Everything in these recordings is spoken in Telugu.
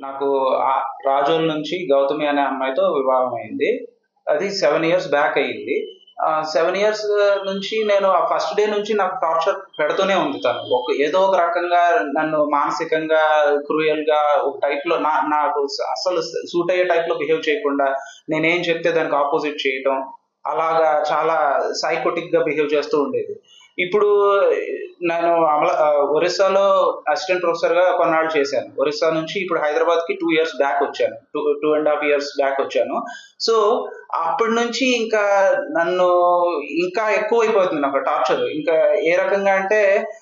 నాకు ఆ రాజోల్ నుంచి గౌతమి అనే అమ్మాయితో వివాహం అయింది అది సెవెన్ ఇయర్స్ బ్యాక్ అయ్యింది సెవెన్ ఇయర్స్ నుంచి నేను ఆ ఫస్ట్ డే నుంచి నాకు టార్చర్ పెడుతూనే ఉంది తను ఒక ఏదో ఒక రకంగా నన్ను మానసికంగా క్రూయల్ గా ఒక టైప్ లో నా నాకు అసలు సూట్ అయ్యే టైప్ లో బిహేవ్ చేయకుండా నేనేం చెప్తే దానికి ఆపోజిట్ చేయటం అలాగా చాలా సైకోటిక్ గా బిహేవ్ చేస్తూ ఉండేది ఇప్పుడు నేను అమల ఆ, ఒరిస్సాలో అసిస్టెంట్ ప్రొఫెసర్ గా కొన్నాళ్ళు చేశాను ఒరిస్సా నుంచి ఇప్పుడు హైదరాబాద్ కి టూ ఇయర్స్ బ్యాక్ వచ్చాను two two and half years back వచ్చాను సో అప్పటి నుంచి ఇంకా నన్ను ఇంకా ఎక్కువ అయిపోతుంది నాకు టార్చర్ ఇంకా ఏ రకంగా అంటే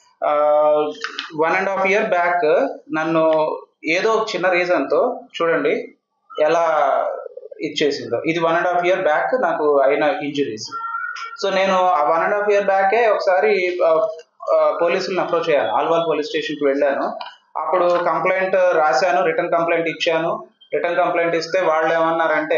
one and half year back నన్ను ఏదో ఒక చిన్న రీజన్ తో చూడండి ఎలా ఇచ్చేసిందో ఇది one and half year back నాకు అయిన ఇంజురీస్ సో నేను ఆ వన్ అండ్ హాఫ్ ఇయర్ బ్యాకే ఒకసారి ఆ, ఆ, పోలీసులను అప్రోచ్ అయ్యాను ఆల్వాల్ పోలీస్ స్టేషన్కి వెళ్ళాను అప్పుడు కంప్లైంట్ రాశాను రిటర్న్ కంప్లైంట్ ఇచ్చాను రిటర్న్ కంప్లైంట్ ఇస్తే వాళ్ళు ఏమన్నారంటే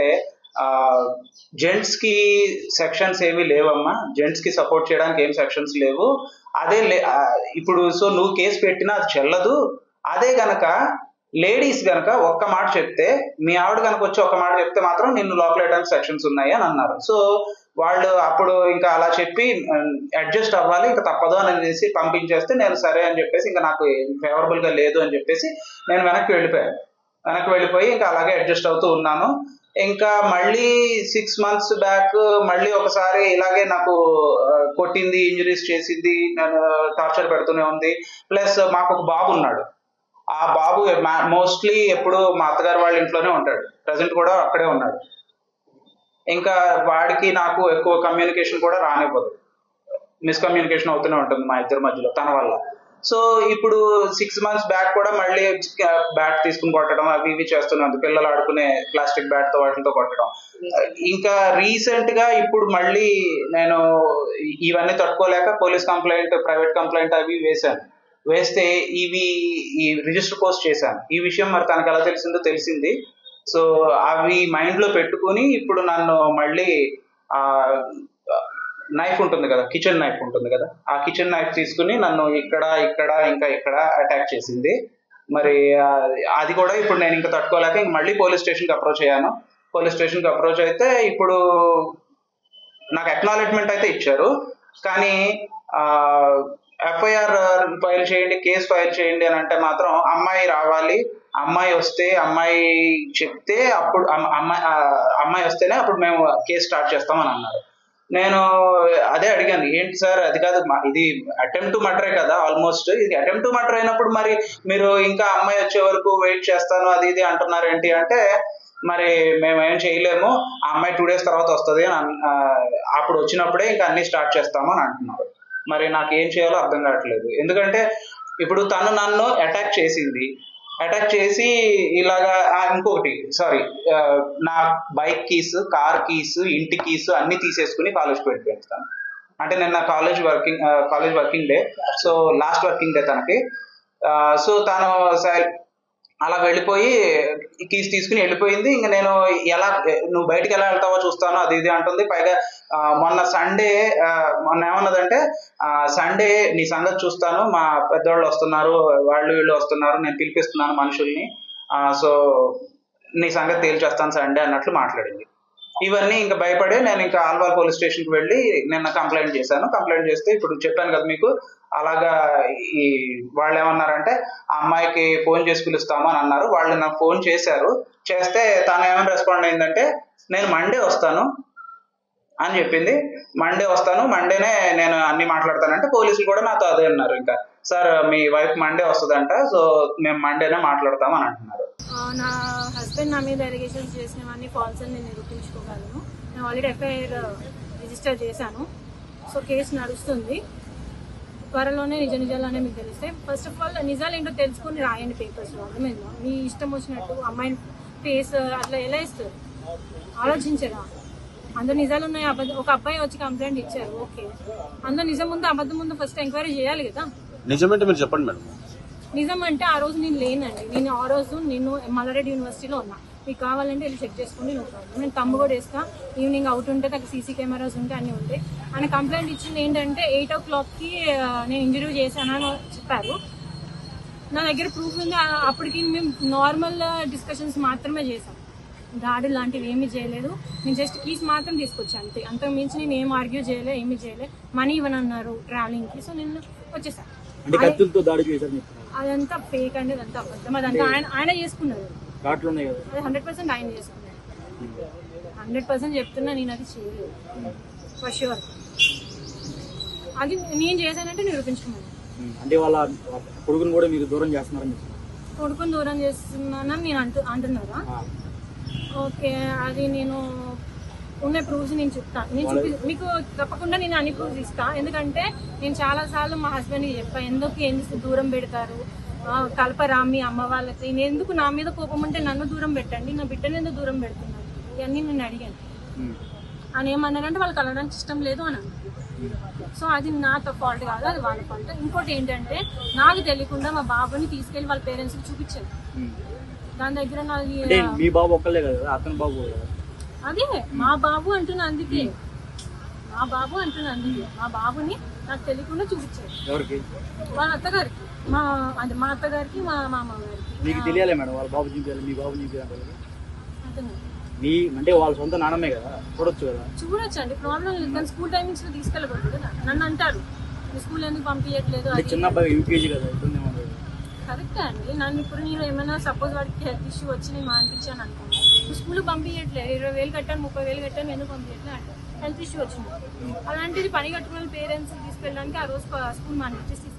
జెంట్స్ కి సెక్షన్స్ ఏమీ లేవమ్మా జెంట్స్ కి సపోర్ట్ చేయడానికి ఏం సెక్షన్స్ లేవు అదే లే- ఆ, ఇప్పుడు సో నువ్వు కేసు పెట్టినా అది చెల్లదు అదే గనక లేడీస్ గనక ఒక్క మాట చెప్తే మీ ఆవిడ కనుక వచ్చి ఒక్క మాట చెప్తే మాత్రం నిన్ను లోపల వేయడానికి సెక్షన్స్ ఉన్నాయి అని అన్నారు సో వాళ్ళు అప్పుడు ఇంకా అలా చెప్పి అడ్జస్ట్ అవ్వాలి ఇంకా తప్పదు అని అనేసి పంపించేస్తే నేను సరే అని చెప్పేసి ఇంకా నాకు ఫేవరబుల్ గా లేదు అని చెప్పేసి నేను వెనక్కి వెళ్ళిపోయాను వెనక్కి వెళ్ళిపోయి ఇంకా అలాగే అడ్జస్ట్ అవుతూ ఉన్నాను ఇంకా మళ్ళీ సిక్స్ మంత్స్ బ్యాక్ మళ్ళీ ఒకసారి ఇలాగే నాకు ఆ, కొట్టింది ఇంజరీస్ చేసింది నేను టార్చర్ పెడుతూనే ఉంది ప్లస్ మాకు ఒక బాబు ఉన్నాడు ఆ బాబు మోస్ట్లీ ఎప్పుడు మా అత్తగారు వాళ్ళ ఇంట్లోనే ఉంటాడు ప్రజెంట్ కూడా అక్కడే ఉన్నాడు ఇంకా వాడికి నాకు ఎక్కువ కమ్యూనికేషన్ కూడా రానివ్వదు మిస్కమ్యూనికేషన్ అవుతూనే ఉంటుంది మా ఇద్దరి మధ్యలో తన వల్ల సో ఇప్పుడు సిక్స్ మంత్స్ బ్యాక్ కూడా మళ్ళీ బ్యాట్ తీసుకుని కొట్టడం అవి ఇవి చేస్తున్నాను పిల్లలు ఆడుకునే ప్లాస్టిక్ బ్యాట్ తో వాటితో కొట్టడం ఇంకా రీసెంట్ గా ఇప్పుడు మళ్ళీ నేను ఇవన్నీ తట్టుకోలేక పోలీస్ కంప్లైంట్ ప్రైవేట్ కంప్లైంట్ అవి వేశాను వేస్తే ఇవి ఈ రిజిస్టర్ పోస్ట్ చేశాను ఈ విషయం మరి తనకు ఎలా తెలిసిందో తెలిసింది సో అవి మైండ్ లో పెట్టుకుని ఇప్పుడు నన్ను మళ్ళీ ఆ నైఫ్ ఉంటుంది కదా కిచెన్ నైఫ్ ఉంటుంది కదా ఆ కిచెన్ నైఫ్ తీసుకుని నన్ను ఇక్కడ ఇక్కడ ఇంకా ఇక్కడ అటాక్ చేసింది మరి ఆ, అది కూడా ఇప్పుడు నేను ఇంకా తట్టుకోలేక ఇంక మళ్ళీ పోలీస్ స్టేషన్కి అప్రోచ్ అయ్యాను పోలీస్ స్టేషన్కి అప్రోచ్ అయితే ఇప్పుడు నాకు అక్నాలెడ్జ్మెంట్ అయితే ఇచ్చారు కానీ ఎఫ్ఐఆర్ ఫైల్ చేయండి కేసు ఫైల్ చేయండి అని అంటే మాత్రం అమ్మాయి రావాలి అమ్మాయి వస్తే అమ్మాయి చెప్తే అప్పుడు అమ్- అమ్మాయి ఆ, అమ్మాయి వస్తేనే అప్పుడు మేము కేసు స్టార్ట్ చేస్తామని అన్నారు నేను అదే అడిగాను ఏంటి సార్ అది కాదు మా- ఇది అటెంప్ట్ టు మర్డరే కదా ఆల్మోస్ట్ ఇది అటెంప్ట్ టు మర్డర్ అయినప్పుడు మరి మీరు ఇంకా అమ్మాయి వచ్చే వరకు వెయిట్ చేస్తాను అది ఇది అంటున్నారు ఏంటి అంటే మరి మేము ఏం చేయలేము ఆ అమ్మాయి టూ డేస్ తర్వాత వస్తుంది అని అన్- ఆ, అప్పుడు వచ్చినప్పుడే ఇంకా అన్ని స్టార్ట్ చేస్తాము అని అంటున్నారు మరి నాకు ఏం చేయాలో అర్థం కావట్లేదు ఎందుకంటే ఇప్పుడు తను నన్ను అటాక్ చేసింది అటాక్ చేసి ఇలాగా ఆ, ఇంకొకటి సారీ నా బైక్ కీస్ కార్ కీస్ ఇంటి కీస్ అన్ని తీసేసుకుని కాలేజ్కి వెళ్ళిపోయాను అంటే నేను నా college working college working day so last working day తనకి సో తను సై- అలా వెళ్ళిపోయి కీస్ తీసుకుని వెళ్ళిపోయింది ఇంకా నేను ఎలా నువ్వు బయటికి ఎలా వెళ్తావో చూస్తాను అది ఇది అంటుంది పైగా ఆ, మొన్న సండే మొన్న ఏమన్నదంటే సండే నీ సంగతి చూస్తాను మా పెద్దవాళ్ళు వస్తున్నారు వాళ్ళు వీళ్ళు వస్తున్నారు నేను పిలిపిస్తున్నాను మనుషుల్ని సో నీ సంగతి తేల్చేస్తాను సండే అన్నట్లు మాట్లాడింది ఇవన్నీ ఇంకా భయపడి నేను ఇంకా ఆల్వాల్ పోలీస్ స్టేషన్కి వెళ్ళి నిన్న కంప్లైంట్ చేశాను కంప్లైంట్ చేస్తే ఇప్పుడు చెప్పాను కదా మీకు అలాగా ఈ వాళ్ళు ఏమన్నారంటే ఆ అమ్మాయికి ఫోన్ చేసి పిలుస్తాము అని అన్నారు వాళ్ళు నాకు ఫోన్ చేశారు చేస్తే తను ఏమైనా రెస్పాండ్ అయిందంటే నేను మండే వస్తాను అని చెప్పింది మండే వస్తాను మండేనే నేను అన్ని మాట్లాడతానంటే పోలీసులు కూడా నాతో అదే అన్నారు ఇంకా సార్ మీ వైఫ్ మండే వస్తుందంట సో మేము మండేనే మాట్లాడతాం అని అంటున్నారు ఆ, నా హస్బెండ్ నా మీద ఎలిగేషన్స్ చేసినవన్నీ ఫాల్స్ అని నేను నిరూపించుకోగలను నేను ఆల్రెడీ ఎఫ్ఐఆర్ రిజిస్టర్ చేశాను సో కేసు నడుస్తుంది త్వరలోనే నిజ నిజాలనే మీకు తెలిస్తే ఫస్ట్ ఆఫ్ ఆల్ నిజాలు ఏంటో తెలుసుకుని రాయండి పేపర్స్లో అర్థమైందా మీ ఇష్టం వచ్చినట్టు అమ్మాయిని ఫేస్ అట్లా ఎలా ఇస్తారు ఆలోచించరా అందులో నిజాలు ఉన్నాయి అబద్ధం ఒక అబ్బాయి వచ్చి కంప్లైంట్ ఇచ్చారు ఓకే అందులో నిజం ముందు అబద్ధం ముందు ఫస్ట్ ఎంక్వైరీ చేయాలి కదా నిజమేంటే మీరు చెప్పండి మేడం నిజం అంటే ఆ రోజు నేను లేనండి నేను ఆ రోజు నేను మల్లారెడ్డి యూనివర్సిటీలో ఉన్నా మీకు కావాలంటే వెళ్ళి చెక్ చేసుకోండి నో ప్రాబ్లం నేను తమ్ము కూడా వేస్తా ఈవినింగ్ అవుట్ ఉంటే అక్కడ సీసీ కెమెరాస్ ఉంటే అన్నీ ఉంటాయి ఆయన కంప్లైంట్ ఇచ్చింది ఏంటంటే ఎయిట్ ఓ క్లాక్కి నేను ఇంటర్వ్యూ చేశాను అని చెప్పారు నా దగ్గర ప్రూఫ్ ఉంది ఆ- అప్పటికి మేము నార్మల్ డిస్కషన్స్ మాత్రమే చేసాం దాడి లాంటివి ఏమీ చేయలేదు నేను జస్ట్ కీస్ మాత్రం తీసుకొచ్చాను అంతే అంతకు మించి నేను ఏం ఆర్గ్యూ చేయలే ఏమీ చేయలే మనీ ఇవ్వనన్నారు ట్రావెలింగ్కి సో నేను వచ్చేసాను అంటే కత్తులతో దాడి చేశారు చెప్తున్నారు అదంతా ఫేక్ అండి అదంతా అబద్ధం అదంతా ఆయన ఆయన చేసుకున్నారు ఘాట్లు ఉన్నాయి కదా అది హండ్రెడ్ పర్సెంట్ ఆయన చేసుకున్నారు హండ్రెడ్ పర్సెంట్ చెప్తున్నా నేను అది చేయలేదు ఫర్ షూర్ అది నేను చేశానంటే నిరూపించుకున్నాను ఉమ్. అంటే వాళ్ళ వాళ్ళ కొడుకుని కూడా మీరు దూరం చేస్తున్నారని చెప్తున్నారు కొడుకుని దూరం చేస్తున్నానని నేను అంటు అంటున్నారా ఆ. ఓకే అది నేను ఉన్న ప్రూఫ్స్ నేను చెప్తాను నేను చూపి మీకు తప్పకుండా నేను అన్ని ప్రూఫ్స్ ఇస్తా ఎందుకంటే నేను చాలా సార్లు మా హస్బెండ్కి చెప్పా ఎందుకు ఎందుకు దూరం పెడతారు ఆ, కలపరా మీ అమ్మ వాళ్ళకి నేను ఎందుకు నా మీద కోపం ఉంటే నన్ను దూరం పెట్టండి నా బిడ్డను ఎందుకు దూరం పెడుతున్నారు ఇవన్నీ నేను అడిగాను ఉమ్. అని ఏమన్నారంటే వాళ్ళకి కలవడానికి ఇష్టం లేదు అని అన్నారు సో అది నా ఫాల్ట్ కాదు అది వాళ్ళ ఫాల్ట్ ఇంకోటి ఏంటంటే నాకు తెలియకుండా మా బాబుని తీసుకెళ్లి వాళ్ళ పేరెంట్స్కి చూపించాను ఉమ్. దాని దగ్గర నాది అంటే మీ బాబు ఒక్కలే కదా అతని బాబు కూడా కదా అదే మా బాబు అంటున్నా అందుకే మా బాబు అంటున్నా అందుకే మా బాబుని నాకు తెలియకుండా చూపించారు ఎవరికి వాళ్ళ అత్తగారికి మా అదే మా అత్తగారికి మా మామ గారికి మీకు తెలియాలి మేడం వాళ్ళ బాబు చూపించాలి మీ బాబు చూపించాలి అతను మీ అంటే వాళ్ళ సొంత నాన్నమే కదా చూడొచ్చు కదా చూడొచ్చు అండి ప్రాబ్లం లేదు కానీ స్కూల్ టైమింగ్స్ లో తీసుకెళ్ళకూడదు కదా నన్ను అంటారు మీ స్కూల్ ఎందుకు పంపించట్లేదు అంటే అది చిన్న అబ్బాయి యూపీజీ కదా ఇబ్బంది ఏమన్నా లేదు. కరెక్టే అండి నన్ను ఇప్పుడు నేను ఏమైనా సపోజ్ వాడికి హెల్త్ ఇష్యూ వచ్చి నేను మానిపించాను అనుకోండి స్కూల్ పంపించట్లేదు ఇరవై వేలు కట్టాను ముప్పై వేలు కట్టాను ఎందుకు పంపించట్లేదు అంటే హెల్త్ ఇష్యూ వచ్చింది అలాంటిది పని కట్టుకున్న పేరెంట్స్ తీసుకెళ్ళడానికి ఆ రోజు స్కూల్ మానిపించేసి